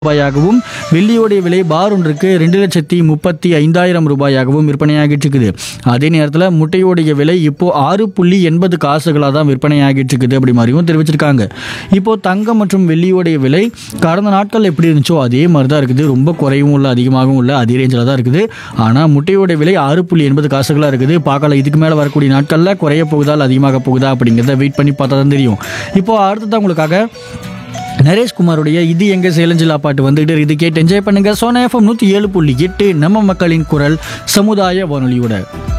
ரூபாயாகவும் வெள்ளியோடைய விலை பார் ஒன்றுக்கு ரெண்டு லட்சத்தி முப்பத்தி ஐந்தாயிரம் ரூபாயாகவும் விற்பனையாகிட்டு இருக்குது அதே நேரத்தில் முட்டையோடைய விலை இப்போ ஆறு புள்ளி எண்பது காசுகளாக தான் விற்பனையாகிட்டு இருக்குது அப்படி மாதிரியும் தெரிவிச்சிருக்காங்க இப்போ தங்கம் மற்றும் வெள்ளியோடைய விலை கடந்த நாட்கள் எப்படி இருந்துச்சோ அதே மாதிரி தான் இருக்குது ரொம்ப குறைவும் இல்லை அதிகமாகவும் இல்லை அதே ரேஞ்சில் தான் இருக்குது ஆனால் முட்டையோட விலை ஆறு புள்ளி எண்பது காசுகளாக இருக்குது பார்க்கலாம் இதுக்கு மேலே வரக்கூடிய நாட்களில் குறைய போகுதா இல்லை அதிகமாக போகுதா அப்படிங்கிறத வெயிட் பண்ணி பார்த்தா தான் தெரியும் இப்போ அடுத்ததான் உங்களுக்காக நரேஷ்குமாருடைய இது எங்க சேலஞ்சிலா பாட்டு வந்துட்டு இது கேட்டு என்ஜாய் பண்ணுங்க சோனா எஃப்எம் நூற்றி ஏழு புள்ளி எட்டு நம்ம மக்களின் குரல் சமுதாய வானொலியோட